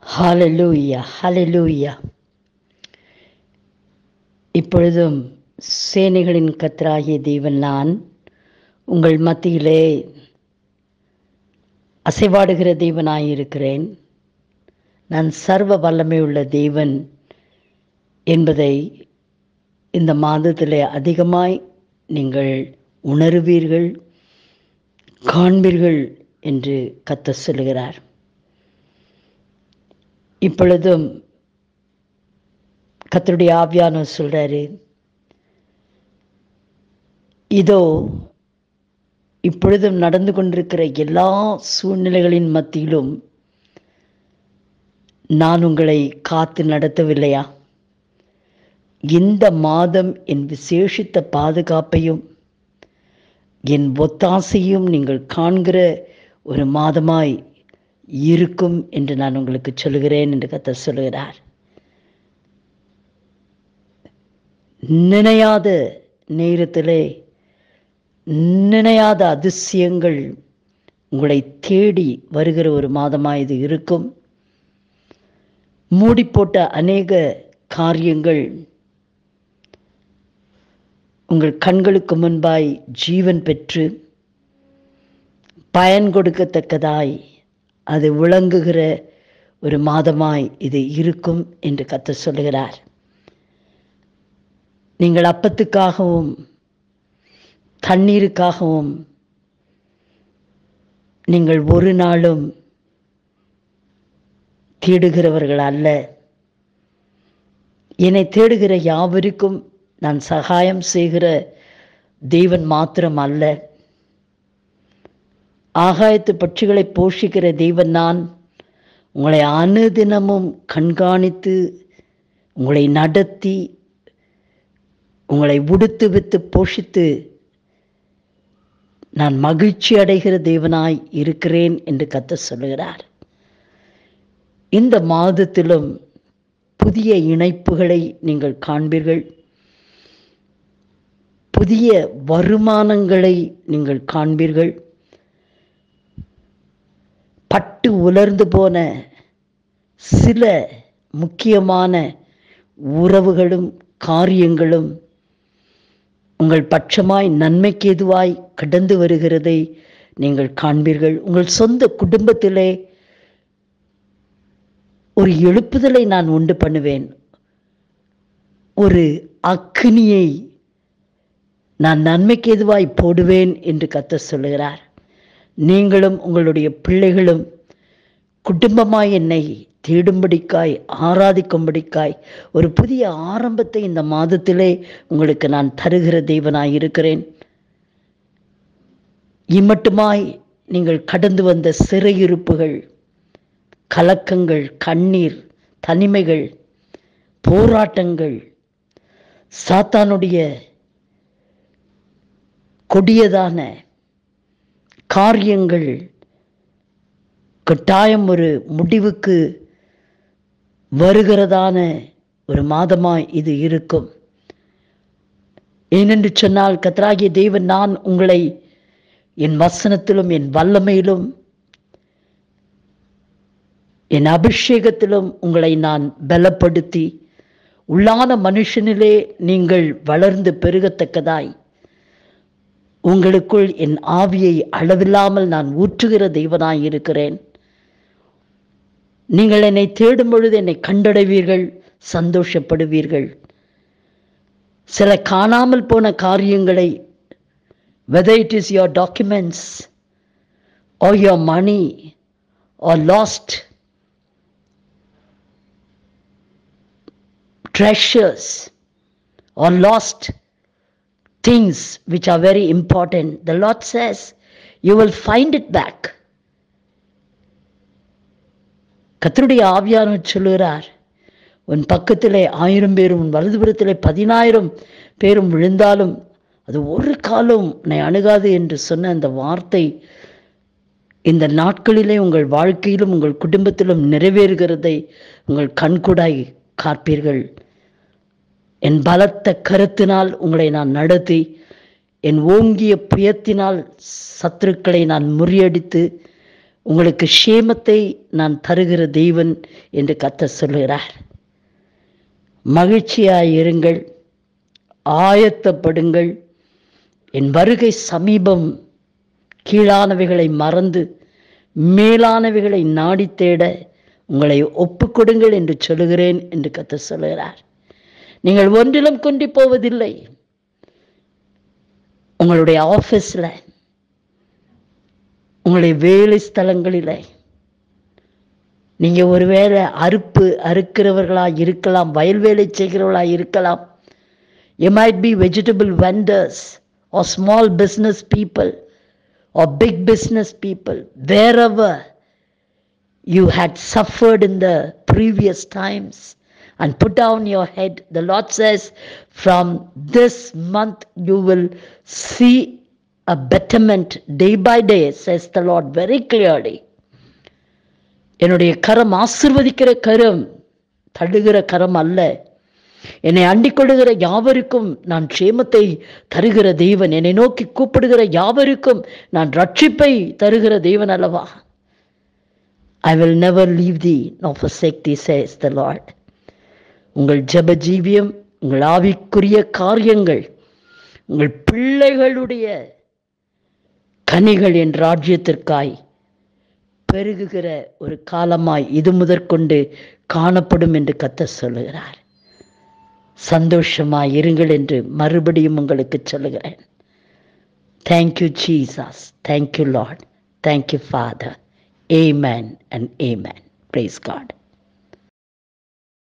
ஹalleluya ஹalleluya இப்பொழுதும் சேனைகளின் கர்த்தராகிய தேவன் நான் உங்கள் மத்தியிலே அசைவாடுகிற தேவனாயிருக்கிறேன் நான் சர்வ வல்லமை உள்ள தேவன் என்பதை இந்த மாதத்திலே அதிகமாய் நீங்கள் உணருவீர்கள் காண்பீர்கள் என்று கத்த சொல்லுகிறார் இப்பொழுதும் கத்தருடைய ஆவியானவர் சொல்றாரு இதோ இப்பொழுதும் நடந்து கொண்டிருக்கிற எல்லா சூழ்நிலைகளின் மத்தியிலும் நான் உங்களை காத்து நடத்தவில்லையா இந்த மாதம் என் விசேஷித்த பாதுகாப்பையும் என் ஒத்தாசையும் நீங்கள் காண்கிற ஒரு மாதமாய் இருக்கும் என்று நான் உங்களுக்கு சொல்லுகிறேன் என்று கத்தர் சொல்லுகிறார் நினையாத நேரத்திலே நினையாத அதிசயங்கள் உங்களை தேடி வருகிற ஒரு மாதமாக இது இருக்கும் மூடி போட்ட அநேக காரியங்கள் உங்கள் கண்களுக்கு முன்பாய் ஜீவன் பெற்று பயன் கொடுக்கத்தக்கதாய் அது விளங்குகிற ஒரு மாதமாய் இது இருக்கும் என்று கத்த சொல்லுகிறார் நீங்கள் அப்பத்துக்காகவும் தண்ணீருக்காகவும் நீங்கள் ஒரு நாளும் தேடுகிறவர்கள் அல்ல என்னை தேடுகிற யாவருக்கும் நான் சகாயம் செய்கிற தெய்வன் மாத்திரம் அல்ல ஆகாயத்து பட்சிகளை போஷிக்கிற தெய்வன் நான் உங்களை அனுதினமும் கண்காணித்து உங்களை நடத்தி உங்களை உடுத்து வித்து போஷித்து நான் மகிழ்ச்சி அடைகிற தேவனாய் இருக்கிறேன் என்று கத்த சொல்லுகிறார் இந்த மாதத்திலும் புதிய இணைப்புகளை நீங்கள் காண்பீர்கள் புதிய வருமானங்களை நீங்கள் காண்பீர்கள் பட்டு உலர்ந்து போன சில முக்கியமான உறவுகளும் காரியங்களும் உங்கள் பட்சமாய் நன்மைக்கு எதுவாய் கடந்து வருகிறதை நீங்கள் காண்பீர்கள் உங்கள் சொந்த குடும்பத்திலே ஒரு எழுப்புதலை நான் உண்டு பண்ணுவேன் ஒரு அக்னியை நான் நன்மைக்கு எதுவாய் போடுவேன் என்று கத்த சொல்லுகிறார் நீங்களும் உங்களுடைய பிள்ளைகளும் குடும்பமாய் என்னை தேடும்படிக்காய் ஆராதிக்கும்படிக்காய் ஒரு புதிய ஆரம்பத்தை இந்த மாதத்திலே உங்களுக்கு நான் தருகிற தெய்வனாய் இருக்கிறேன் இம்மட்டுமாய் நீங்கள் கடந்து வந்த சிறையிருப்புகள் கலக்கங்கள் கண்ணீர் தனிமைகள் போராட்டங்கள் சாத்தானுடைய கொடியதான காரியங்கள் கட்டாயம் ஒரு முடிவுக்கு வருகிறதான ஒரு மாதமாய் இது இருக்கும் ஏனென்று சொன்னால் கத்தராகிய தெய்வன் நான் உங்களை என் வசனத்திலும் என் வல்லமையிலும் என் அபிஷேகத்திலும் உங்களை நான் பலப்படுத்தி உள்ளான மனுஷனிலே நீங்கள் வளர்ந்து பெருகத்தக்கதாய் உங்களுக்குள் என் ஆவியை அளவில்லாமல் நான் ஊற்றுகிற தெய்வனாய் இருக்கிறேன் நீங்கள் என்னை தேடும் பொழுது என்னை கண்டடைவீர்கள் சந்தோஷப்படுவீர்கள் சில காணாமல் போன காரியங்களை whether it is your documents or your money or lost treasures or lost things which are very important, the Lord says, you will find it back. கத்தருடைய ஆவியானவர் சொல்லுகிறார் உன் பக்கத்திலே ஆயிரம் பேரும் உன் வலதுபுறத்திலே பதினாயிரம் பேரும் விழுந்தாலும் அது ஒரு காலம் உன்னை அணுகாது என்று சொன்ன அந்த வார்த்தை இந்த நாட்களிலே உங்கள் வாழ்க்கையிலும் உங்கள் குடும்பத்திலும் நிறைவேறுகிறதை உங்கள் கண்கூடாய் காப்பீர்கள் என் பலத்த கருத்தினால் உங்களை நான் நடத்தி என் ஓங்கிய புயத்தினால் சத்துருக்களை நான் முறியடித்து உங்களுக்கு க்ஷேமத்தை நான் தருகிற தெய்வன் என்று கத்த சொல்லுகிறார் மகிழ்ச்சியாய் இருங்கள் ஆயத்தப்படுங்கள் என் வருகை சமீபம் கீழானவைகளை மறந்து மேலானவைகளை நாடி தேட உங்களை ஒப்புக்கொடுங்கள் என்று சொல்லுகிறேன் என்று கத்த சொல்லுகிறார் நீங்கள் ஒன்றிலும் குண்டி போவதில்லை உங்களுடைய ஆஃபீஸில் உங்களுடைய வேலை ஸ்தலங்களில் நீங்கள் ஒருவேளை அறுப்பு அறுக்கிறவர்களாக இருக்கலாம் வயல் வேலை செய்கிறவர்களாக இருக்கலாம் You might be vegetable vendors or small business people or big business people. Wherever you had suffered in the previous times and put down your head, the Lord says, from this month you will see a betterment day by day, says the Lord very clearly. என்னுடைய கரம் ஆசிர்வதிக்கிற கரம் தள்ளுகிற கரம் அல்ல என்னை அண்டிக் கொள்ளுகிற யாவருக்கும் நான் க்ஷேமத்தை தருகிற தேவன் என்னை நோக்கி கூப்பிடுகிற யாவருக்கும் நான் ரட்சிப்பை தருகிற தேவன் அல்லவா I will never leave thee nor forsake thee says the Lord உங்கள் ஜெப ஜீவியம் உங்கள் ஆவிக்குரிய காரியங்கள் உங்கள் பிள்ளைகளுடைய கனிகள் என் ராஜ்யத்திற்காய் பெருகுகிற ஒரு காலமாய் இது முதற்கொண்டு காணப்படும் என்று கத்த சொல்லுகிறார் சந்தோஷமாய் இருங்கள் என்று மறுபடியும் உங்களுக்கு சொல்லுகிறேன் thank you Jesus thank you Lord thank you Father amen and amen praise God